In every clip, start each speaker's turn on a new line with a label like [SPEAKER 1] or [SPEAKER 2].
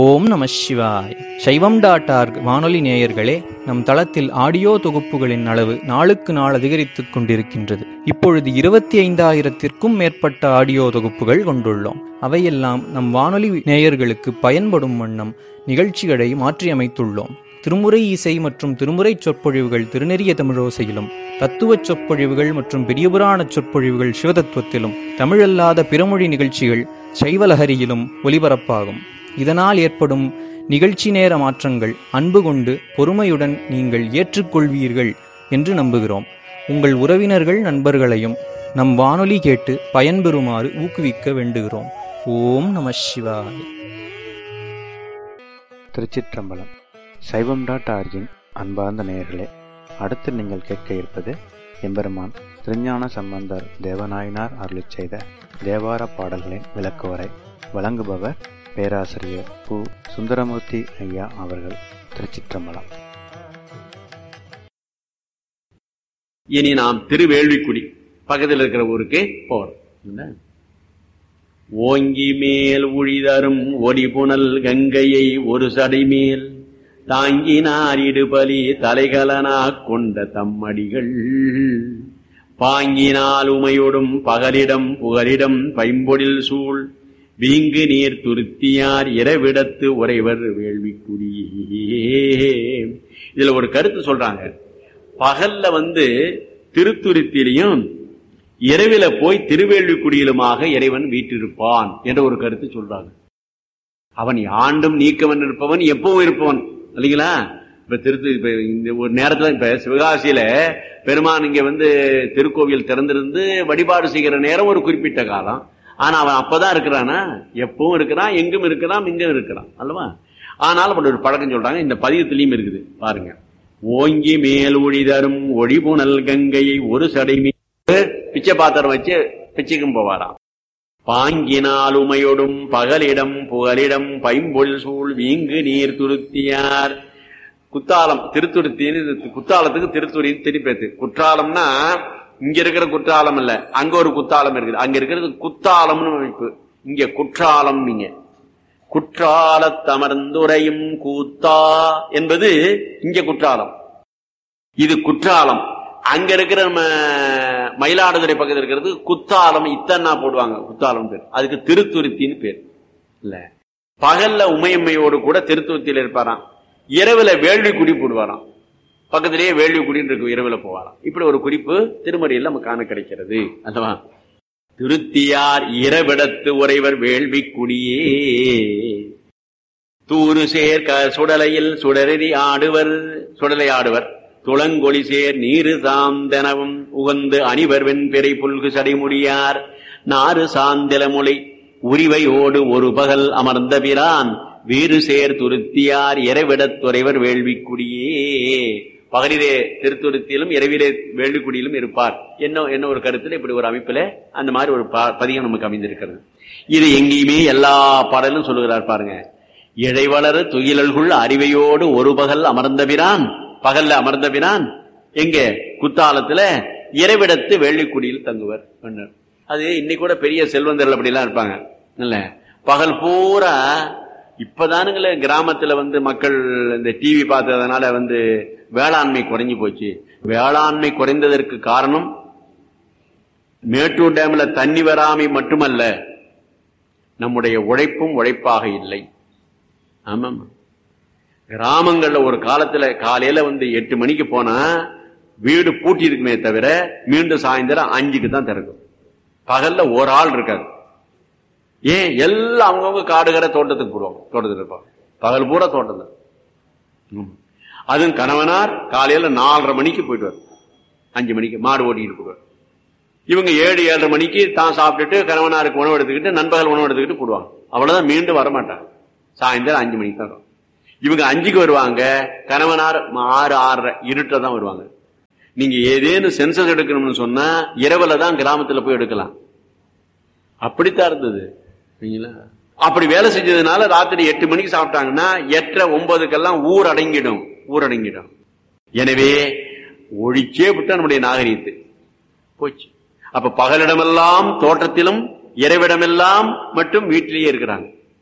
[SPEAKER 1] ஓம் நம சிவாய் சைவம் டாட் ஆர்க் வானொலி நேயர்களே நம் தளத்தில் ஆடியோ தொகுப்புகளின் அளவு நாளுக்கு நாள் அதிகரித்துக் கொண்டிருக்கின்றது இப்பொழுது இருபத்தி ஐந்தாயிரத்திற்கும் மேற்பட்ட ஆடியோ தொகுப்புகள் கொண்டுள்ளோம் அவையெல்லாம் நம் வானொலி நேயர்களுக்கு பயன்படும் வண்ணம் நிகழ்ச்சிகளை மாற்றியமைத்துள்ளோம் திருமுறை இசை மற்றும் திருமுறை சொற்பொழிவுகள் திருநெறிய தமிழோசையிலும் தத்துவச் சொற்பொழிவுகள் மற்றும் பெரியபுராண சொற்பொழிவுகள் சிவதத்துவத்திலும் தமிழல்லாத பிறமொழி நிகழ்ச்சிகள் சைவலஹரியிலும் ஒலிபரப்பாகும் இதனால் ஏற்படும் நிகழ்ச்சி நேர மாற்றங்கள் அன்பு கொண்டு பொறுமையுடன் நீங்கள் ஏற்றுக்கொள்வீர்கள் என்று நம்புகிறோம் உங்கள் உறவினர்கள் நண்பர்களையும் நம் வானொலி கேட்டு பயன்பெறுமாறு ஊக்குவிக்க வேண்டுகிறோம் ஓம் நம சிவாய
[SPEAKER 2] திருச்சிற்றம்பலம் சைவம் டாட் ஆர்ஜின் அன்பார்ந்த நேயர்களே அடுத்து நீங்கள் கேட்க இருப்பது எம்பெருமான் திருஞான சம்பந்தர் தேவநாயனார் அருளிச் செய்த தேவார பாடல்களின் விளக்குவரை வழங்குபவர் பேராசிரியர் பு சுந்தரமூர்த்தி ஐயா அவர்கள் திருச்சிற்றம்பலம்
[SPEAKER 3] இனி நாம் திருவேள்விக்குடி பக்கத்தில் இருக்கிற ஊருக்கு போறோம் என்ன? ஓங்கி மேல் உழிதரும் ஒடிபுணல் கங்கையை ஒரு சடை மேல் தாங்கினார் இடுபலி தலைகலனா கொண்ட தம்மடிகள் பாங்கினால் உமையொடும் பகலிடம் புகலிடம் பைம்பொழில் சூழ் வீங்கு நீர் துருத்தியார் இரவிடத்து உறைவர் வேள்விக்குடியே இதுல ஒரு கருத்து சொல்றாங்க பகல்ல வந்து திருத்துருத்திலையும் இரவில போய் திருவேள்விக்குடியிலுமாக இறைவன் வீற்றிருப்பான் என்ற ஒரு கருத்து சொல்றாங்க அவன் ஆண்டும் நீக்கவன் இருப்பவன் எப்பவும் இருப்பவன் இல்லைங்களா இப்ப திருத்து இப்ப இந்த ஒரு நேரத்துல இப்ப சிவகாசியில பெருமான் இங்க வந்து திருக்கோவில் திறந்திருந்து வழிபாடு செய்கிற நேரம் ஒரு குறிப்பிட்ட காலம் ஆனா அவன் அப்பதான் இருக்கிறானா எப்பவும் இருக்கிறான் எங்கும் இருக்கிறான் இங்கும் இருக்கிறான் அல்லவா ஆனால் அப்படி ஒரு பழக்கம் சொல்றாங்க இந்த பதியத்திலையும் இருக்குது பாருங்க ஓங்கி மேல் ஒளி தரும் ஒளிபுணல் கங்கையை ஒரு சடை மீது பிச்சை பாத்திரம் வச்சு பிச்சைக்கும் போவாராம் பாங்கினால் உமையொடும் பகலிடம் புகலிடம் பைம்பொழில் சூழ் வீங்கு நீர் துருத்தியார் குத்தாலம் திருத்துருத்தின்னு குத்தாலத்துக்கு திருத்துறின்னு திருப்பேத்து குற்றாலம்னா இங்க இருக்கிற குற்றாலம் இல்ல அங்க ஒரு குத்தாலம் இருக்குது அங்க இருக்கிறது குத்தாலம்னு அமைப்பு இங்க குற்றாலம் நீங்க குற்றாலத்தமர்ந்துரையும் கூத்தா என்பது இங்க குற்றாலம் இது குற்றாலம் அங்க இருக்கிற நம்ம மயிலாடுதுறை பக்கத்தில் இருக்கிறது குத்தாலம் இத்தன்னா போடுவாங்க குத்தாலம் பேர் அதுக்கு திருத்துருத்தின்னு பேர் இல்ல பகல்ல உமையம்மையோடு கூட திருத்துருத்தியில் இருப்பாராம் இரவுல வேள்விக்குடி போடுவாராம் பக்கத்திலேயே வேள்விக்குடின்னு இருக்கு இரவுல போவாராம் இப்படி ஒரு குறிப்பு திருமறையில் நமக்கு காண கிடைக்கிறது அல்லவா திருத்தியார் இரவிடத்து உறைவர் வேள்விக்குடியே தூரு சேர் க சுடலையில் சுடரெறி ஆடுவர் சுடலை ஆடுவர் துளங்கொழி சேர் நீரு சாந்தனவும் உகந்து அணிவர் வெண்பிறை புல்கு சடைமுடியார் நாறு சாந்திலமொழி உரிவையோடு ஒரு பகல் அமர்ந்த பிரான் வீறு சேர் துருத்தியார் இரவிடத்துறைவர் வேள்விக்குடியே பகலிலே திருத்துருத்தியிலும் இரவிலே வேள்விக்குடியிலும் இருப்பார் என்ன என்ன ஒரு கருத்துல இப்படி ஒரு அமைப்புல அந்த மாதிரி ஒரு ப- பதிகம் நமக்கு அமைந்திருக்கிறது இது எங்கேயுமே எல்லா பாடலும் சொல்லுகிறார் பாருங்க இடைவளர துயிலல்குள் அறிவையோடு ஒரு பகல் அமர்ந்தபிரான் பகல்ல அமர்ந்தபிரான் எங்க குத்தாலத்துல இரவிடத்து வேள்விக்குடியில் தங்குவர் மன்னர் அது இன்னைக்கு கூட பெரிய செல்வந்தர்கள் அப்படிலாம் இருப்பாங்க இல்ல பகல் பூரா இப்பதானுங்களே கிராமத்துல வந்து மக்கள் இந்த டிவி பார்த்ததுனால வந்து வேளாண்மை குறைஞ்சு போச்சு வேளாண்மை குறைந்ததற்கு காரணம் மேட்டூர் டேம்ல தண்ணி வராமை மட்டுமல்ல நம்முடைய உழைப்பும் உழைப்பாக இல்லை ஆமாம் கிராமங்கள்ல ஒரு காலத்துல காலையில வந்து எட்டு மணிக்கு போனா வீடு பூட்டி இருக்குமே தவிர மீண்டும் சாயந்தரம் அஞ்சுக்கு தான் திறக்கும் பகல்ல ஒரு ஆள் இருக்காது ஏன் எல்லாம் அவங்கவுங்க காடுகரை தோட்டத்துக்கு போடுவாங்க தோட்டத்துக்கு இருப்பாங்க பகல் பூரா தோட்டத்தில் ம். அதுவும் கணவனார் காலையில நாலரை மணிக்கு போயிட்டு அஞ்சு மணிக்கு மாடு ஓட்டிட்டு போடுவார் இவங்க ஏழு ஏழரை மணிக்கு தான் சாப்பிட்டுட்டு கணவனாருக்கு உணவு எடுத்துக்கிட்டு நண்பகல் உணவு எடுத்துக்கிட்டு போடுவாங்க அவ்வளவுதான் மீண்டும் வர மாட்டாங்க சாயந்தரம் அஞ்சு மணிக்கு தான் வரும். இவங்க அஞ்சுக்கு வருவாங்க கணவனார் ஆறு ஆறரை இருட்ட தான் வருவாங்க நீங்க ஏதேனும் சென்சஸ் எடுக்கணும்னு சொன்னா இரவுல தான் கிராமத்துல போய் எடுக்கலாம் அப்படித்தான் இருந்தது சரிங்களா? அப்படி வேலை செஞ்சதுனால ராத்திரி எட்டு மணிக்கு சாப்பிட்டாங்கன்னா எட்டரை ஒன்பதுக்கெல்லாம் ஊர் அடங்கிடும் ஊர் அடங்கிடும் எனவே ஒழிச்சே விட்டா நம்முடைய நாகரீகத்தை போச்சு அப்ப பகலிடமெல்லாம் தோட்டத்திலும் இரவிடமெல்லாம் மட்டும் வீட்டிலேயே இருக்கிறாங்க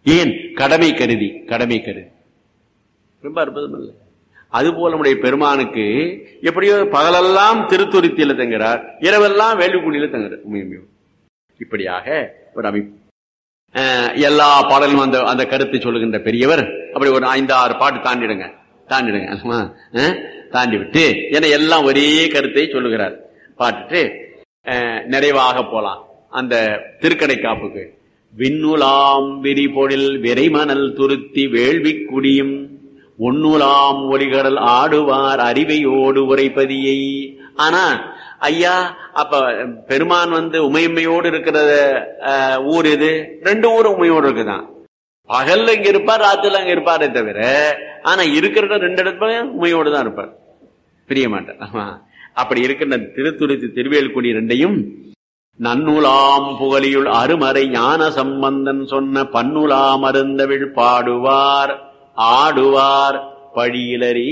[SPEAKER 3] ஏன் கடமை கருதி கடமை கருதி ரொம்ப அற்புதம் இல்லை அதுபோல நம்முடைய பெருமானுக்கு எப்படியோ பகலெல்லாம் திருத்துருத்தியில தங்குறார் இரவெல்லாம் வேலுக்குடியில தங்குறார் உண்மையுமே இப்படியாக ஒரு அமைப்பு அஹ், எல்லா பாடலும் அந்த அந்த கருத்தை சொல்லுகின்ற பெரியவர் அப்படி ஒரு ஐந்து ஆறு பாட்டு தாண்டிடுங்க தாண்டிடுங்க ஆமா, அஹ், தாண்டி விட்டு ஏன்னா எல்லாம் ஒரே கருத்தை சொல்லுகிறார் பாட்டுட்டு அஹ், நிறைவாக போலாம் அந்த திருக்கடை காப்புக்கு விண்ணுலாம் விரிபொழில் விரைமணல் துருத்தி வேள்வி குடியும் ஒன்னுலாம் ஒளிகடல் ஆடுவார் அறிவையோடு உரைப்பதியை ஆனா ஐயா அப்ப பெருமான் வந்து உமையம்மையோடு இருக்கிற அஹ், ஊர் எது ரெண்டு ஊரும் உமையோடு இருக்குதான் பகல்ல இங்க இருப்பார் ராத்திரில அங்க இருப்பாரே தவிர ஆனா இருக்கிற இடம் ரெண்டு இடத்துல உமையோடு தான் இருப்பார் பிரிய மாட்டார் ஆமா. அப்படி இருக்கின்ற திருத்துருத்தி திருவேல்குடி ரெண்டையும் நன்னுலாம் புகழியுள் அருமறை ஞான சம்பந்தன் சொன்ன பன்னுலாம் அருந்தவிழ் பாடுவார் ஆடுவார் பழியிலரே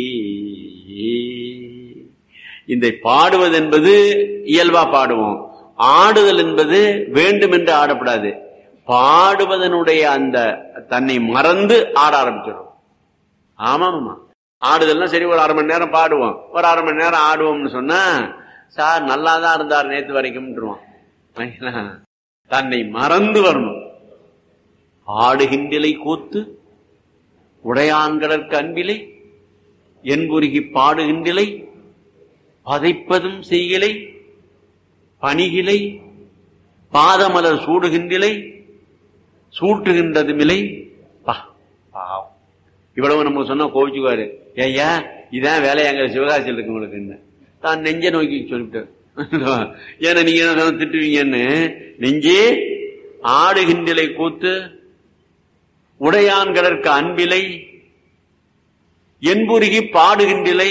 [SPEAKER 3] இந்த பாடுவது என்பது இயல்பா பாடுவோம் ஆடுதல் என்பது வேண்டும் என்று ஆடப்படாது பாடுவதனுடைய அந்த தன்னை மறந்து ஆட ஆரம்பிச்சிடும் ஆமாமா ஆடுதல்னா சரி ஒரு அரை மணி நேரம் பாடுவோம் ஒரு அரை மணி நேரம் ஆடுவோம்னு சொன்னா சார் நல்லா தான் இருந்தார் நேத்து வரைக்கும் தன்னை மறந்து வரணும் ஆடுகின்றலை கூத்து உடையான்கடற்கு அன்பிலை என்புருகி பாடுகின்றலை பதைப்பதும் செய்கிலை பணிகிலை பாதமலர் சூடுகின்றிலை சூட்டுகின்றதுமில்லை பா பாவம் இவ்வளவு நம்ம சொன்னா கோவிச்சுக்குவாரு ஏய்யா இதான் வேலை அங்க சிவகாசியில் இருக்கு உங்களுக்கு என்ன தான் நெஞ்ச நோக்கி சொல்லிட்டார் ஏன்னா நீங்க என்ன சொன்னா திட்டுவீங்கன்னு நெஞ்சே ஆடுகின்றலை கூத்து உடையான்கடற்கு அன்பிலை என்புருகி பாடுகின்றலை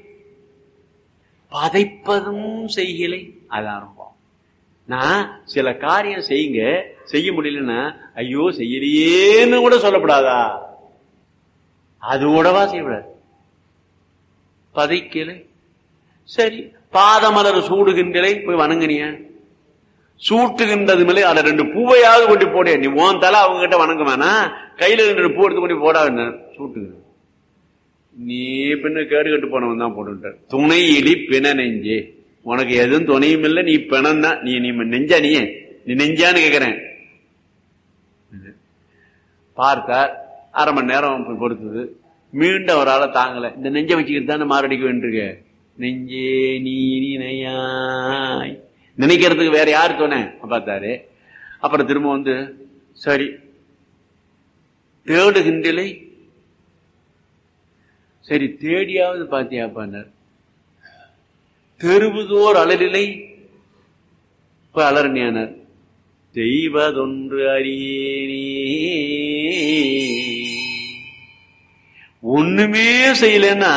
[SPEAKER 3] பதைப்பதும் செய்கிலை அது ஆரம்பம் நான் சில காரியம் செய்யுங்க செய்ய முடியலன்னா ஐயோ செய்யலையேன்னு கூட சொல்லப்படாதா அது கூடவா செய்யக்கூடாது பதைக்கலை சரி பாதமலர் சூடுகின்றலை போய் வணங்குனிய சூட்டுகின்றது மேலே அதை ரெண்டு பூவையாவது கொண்டு போடு நீ உன் தலை அவங்க கிட்ட வணங்குமானா கையில ரெண்டு பூ எடுத்து கொண்டு போடா சூட்டுகிறது நீ பின்ன கேடு கட்டு போனவன் தான் போட்டுட்டார் துணை இலி பிண நெஞ்சே உனக்கு எதுவும் துணையும் இல்லை நீ பிணன்னா நீ நீ நெஞ்சா நீ நீ நெஞ்சான்னு கேக்குறேன் பார்த்தார் அரை மணி நேரம் பொறுத்தது மீண்டும் ஒரு ஆளை தாங்கல இந்த நெஞ்ச வச்சுக்கிட்டு தானே மாரடிக்க வேண்டியிருக்கு நெஞ்சே நீ நினையாய் நினைக்கிறதுக்கு வேற யாரு துணை பார்த்தாரு அப்புறம் திரும்ப வந்து சரி தேடுகின்றலை சரி தேடியாவது பாத்தியாப்பான்னார் தெருவுதோர் அலரிலை இப்ப அலரணியானார் செய்வதொன்று அறியேனே ஒண்ணுமே செய்யலன்னா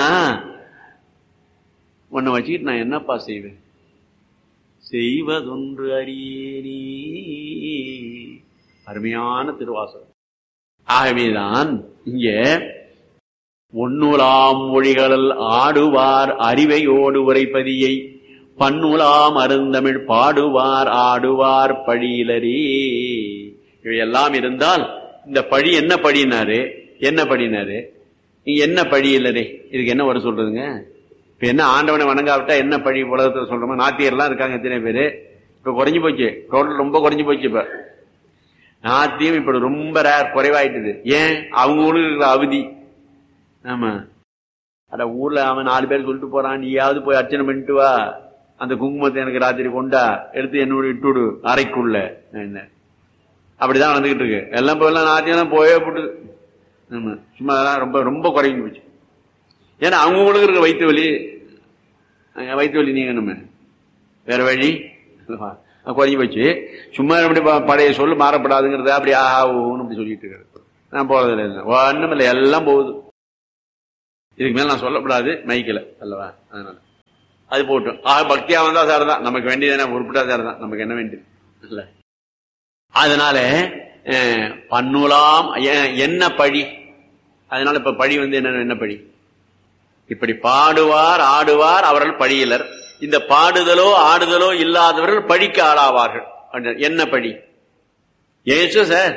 [SPEAKER 3] உன்னை வச்சுக்கிட்டு நான் என்னப்பா செய்வேன் செய்வதொன்று அறியேனே அருமையான திருவாசகம் ஆகவேதான் இங்க ஒன்னுலாம் மொழிகளல் ஆடுவார் அறிவையோடு உரைப்பதியை பன்னுலாம் அருந்தமிழ் பாடுவார் ஆடுவார் பழியிலரே இவையெல்லாம் இருந்தால் இந்த பழி என்ன படினாரு என்ன படினாரு நீங்க என்ன பழி இல்லரே இதுக்கு என்ன வர சொல்றதுங்க இப்ப என்ன ஆண்டவனை வணங்காவிட்டா என்ன பழி உலகத்துல சொல்றோமோ நாத்தியர்லாம் இருக்காங்க எத்தனை பேரு இப்ப குறைஞ்சு போச்சு டோட்டல் ரொம்ப குறைஞ்சு போச்சு இப்ப நாத்தியம் இப்ப ரொம்ப ரேர் குறைவாயிட்டுது ஏன் அவங்களுக்கு இருக்கிற அவதி ஆமா அட ஊர்ல அவன் நாலு பேர் சொல்லிட்டு போறான் நீயாவது போய் அர்ச்சனை பண்ணிட்டு வா அந்த குங்குமத்தை எனக்கு ராத்திரி கொண்டா எடுத்து என்னோட இட்டுடு அறைக்குள்ள என்ன அப்படிதான் நடந்துகிட்டு இருக்கு எல்லாம் போயெல்லாம் நாத்தியம் தான் போயே போட்டுது ஆமா சும்மா அதெல்லாம் ரொம்ப ரொம்ப குறைஞ்சு போச்சு ஏன்னா அவங்களுக்கு இருக்க வயிற்று வலி அஹ் வயிற்று வலி நீங்க நம்ம வேற வழி குறைஞ்சு போச்சு சும்மா அப்படி ப- பழைய சொல்லு மாறப்படாதுங்கிறத அப்படி ஆஹா ஊன்னு அப்படி சொல்லிட்டு இருக்காரு நான் போறதில்லை ஒண்ணும் இல்லை எல்லாம் போகுது இதுக்கு மேல நான் சொல்லக்கூடாது மைக்கில் அல்லவா அதனால அது போட்டும் ஆக பக்தியா வந்தா சார் தான் நமக்கு வேண்டியது என்ன உருப்பிட்டா சார் தான் நமக்கு என்ன வேண்டியது இல்ல அதனால அஹ், பன்னுலாம் எ- என்ன பழி அதனால இப்ப பழி வந்து என்ன என்ன பழி இப்படி பாடுவார் ஆடுவார் அவர்கள் பழியிலர் இந்த பாடுதலோ ஆடுதலோ இல்லாதவர்கள் பழிக்கு ஆளாவார்கள் அப்படின்னா என்ன பழி ஏசு சார்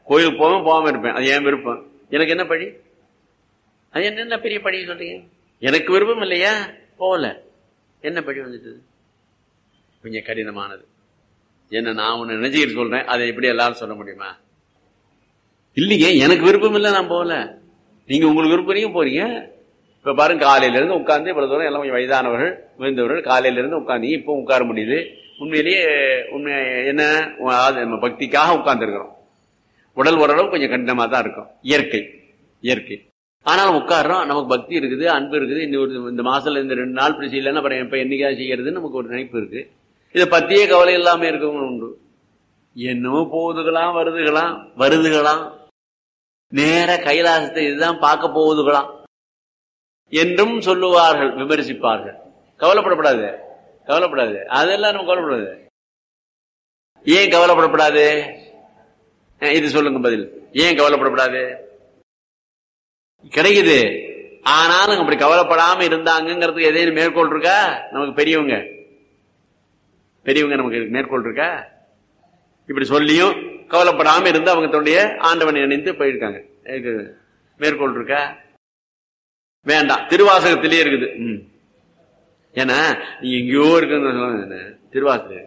[SPEAKER 3] கோயிலுக்கு போவேன் போகாம இருப்பேன் அது என் விருப்பம் எனக்கு என்ன பழி அது என்ன பெரிய பழி சொல்றீங்க எனக்கு விருப்பம் இல்லையா போகல என்ன பழி வந்துட்டு கொஞ்சம் கடினமானது என்ன நான் ஒண்ணு நினைச்சுக்கிட்டு சொல்றேன் அதை எப்படி எல்லாரும் சொல்ல முடியுமா இல்லைங்க எனக்கு விருப்பம் இல்லை நான் போகல நீங்க உங்களுக்கு விருப்பம் நீங்க போறீங்க இப்ப பாருங்க காலையில இருந்து உட்கார்ந்து இவ்வளவு தூரம் எல்லாம் கொஞ்சம் வயதானவர்கள் விழுந்தவர்கள் காலையில இருந்து உட்கார்ந்து இப்போ உட்கார முடியுது உண்மையிலேயே உண்மை என்ன அது நம்ம பக்திக்காக உட்கார்ந்து இருக்கிறோம் உடல் ஓரளவு கொஞ்சம் கடினமா தான் இருக்கும் இயற்கை இயற்கை ஆனாலும் உட்காடுறோம் நமக்கு பக்தி இருக்குது அன்பு இருக்குது இன்னொரு இந்த மாசத்துல இந்த ரெண்டு நாள் இப்படி செய்யலன்னா அப்புறம் இப்ப என்னைக்கா செய்யறதுன்னு நமக்கு ஒரு நினைப்பு இருக்கு இதை பத்தியே கவலை இல்லாம இருக்கவங்க உண்டு என்னமோ போகுதுகளாம் வருதுகளாம் வருதுகளாம் நேர கைலாசத்தை இதுதான் பார்க்க போகுதுகளாம் என்றும் சொல்லுவார்கள் விமர்சிப்பார்கள் கவலைப்படப்படாது கவலைப்படாது அதெல்லாம் நம்ம கவலைப்படாது ஏன் கவலைப்படப்படாது இது சொல்லுங்க பதில் ஏன் கவலைப்படப்படாது கிடைக்குது ஆனாலும் அப்படி கவலைப்படாம இருந்தாங்கிறதுக்கு எதையும் மேற்கோள் இருக்கா நமக்கு பெரியவங்க பெரியவங்க நமக்கு மேற்கோள் இருக்கா இப்படி சொல்லியும் கவலைப்படாம இருந்து அவங்க தொண்டைய ஆண்டவனை இணைந்து போயிருக்காங்க மேற்கோள் இருக்கா வேண்டாம் திருவாசகத்திலே இருக்குது ம் ஏன்னா நீ எங்கேயோ இருக்குன்னு திருவாசக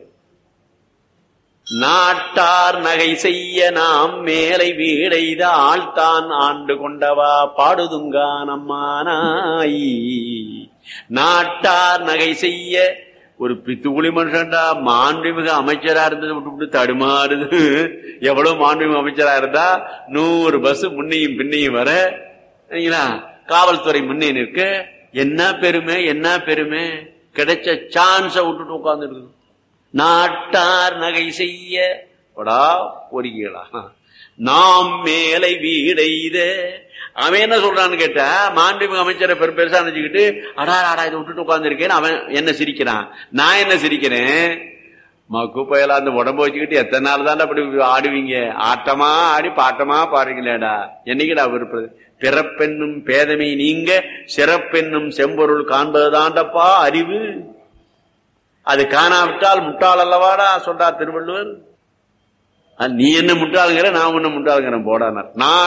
[SPEAKER 3] நாட்டார் நகை செய்ய நாம் மேலை வீடைத ஆழ்த்தான் ஆண்டு கொண்டவா பாடுதுங்கா நம்மானாய் நாட்டார் நகை செய்ய ஒரு பித்துக்குழி மனுஷன்டா மாண்புமிகு அமைச்சரா இருந்தது விட்டு விட்டு தடுமாறுது எவ்வளவு மாண்புமிகு அமைச்சரா இருந்தா நூறு பஸ் முன்னையும் பின்னையும் வர காவல்துறை முன்னே நிற்க என்ன பெருமை என்ன பெருமை கிடைச்ச சான்ஸ விட்டுட்டு உட்கார்ந்து இருக்குது நாட்டார் நகை செய்ய படா பொறிகளா நாம் மேலை வீடைத அவன் என்ன சொல்றான்னு கேட்டா மாண்புமிகு அமைச்சரை பெரு பெருசா நினைச்சுக்கிட்டு அடா அடா இதை விட்டுட்டு உட்கார்ந்துருக்கேன் அவன் என்ன சிரிக்கிறான் நான் என்ன சிரிக்கிறேன் மக்கு பயலா அந்த உடம்பு வச்சுக்கிட்டு எத்தனை நாள் தான் அப்படி ஆடுவீங்க ஆட்டமா ஆடி பாட்டமா பாடுறீங்களேடா என்னைக்குடா விருப்பது பிறப்பென்னும் பேதமை நீங்க சிறப்பென்னும் செம்பொருள் காண்பதுதாண்டப்பா அறிவு அது காணாவிட்டால் முட்டாள் அல்லவாடா சொல்றார் திருவள்ளுவர் நீ என்ன முட்டாளுங்கிற நான் ஒண்ணு முட்டாளுங்கிறேன் போடானார் நான்